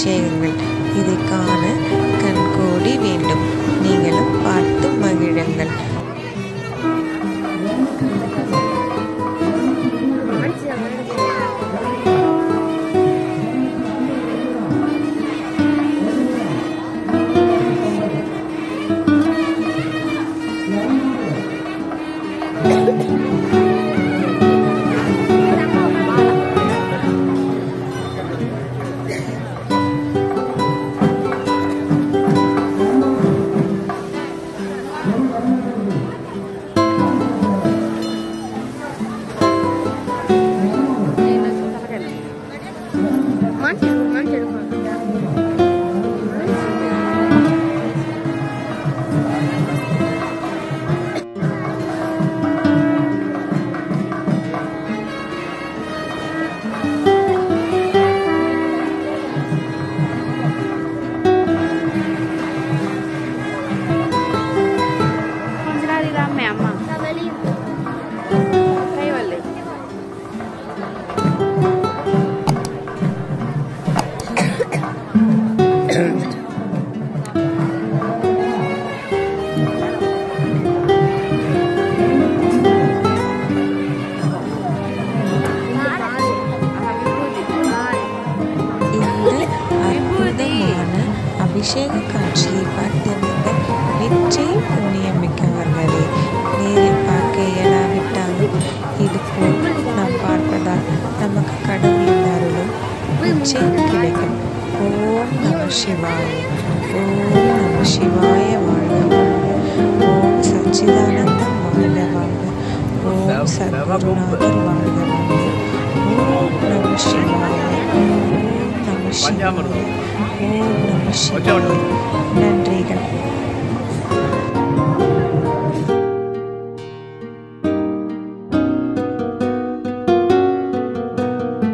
அபிஷேகங்கள் இதை காண கண்கோடி வேண்டும் நீங்களும் பார்த்து மகிழுங்கள் கொஞ்ச நேரம் இல்லாம அம்மா கை வல்லு இந்த அற்புதமான அபிஷேக காட்சியை பார்த்த நீங்கள் நிச்சயம் புண்ணியமிக்கவர்களே நேரில் பார்க்க இயலாவிட்டாலும் இது போல் நாம் பார்ப்பதால் நமக்கு கடவுளின் அருளும் நிச்சயம் கிடைக்கும் ஓம் நம சிவாய ஓம் நம சிவாய வாழ்க வாழ்க ஓம் சச்சிதானந்தம் வாழ்க வாழ்க ஓம் சத்குருநாதர் வாழ்க வாழ்க ஓம் நம சிவாய ஓம் நம சிவாய ஓம் நம சிவாய நன்றிகள்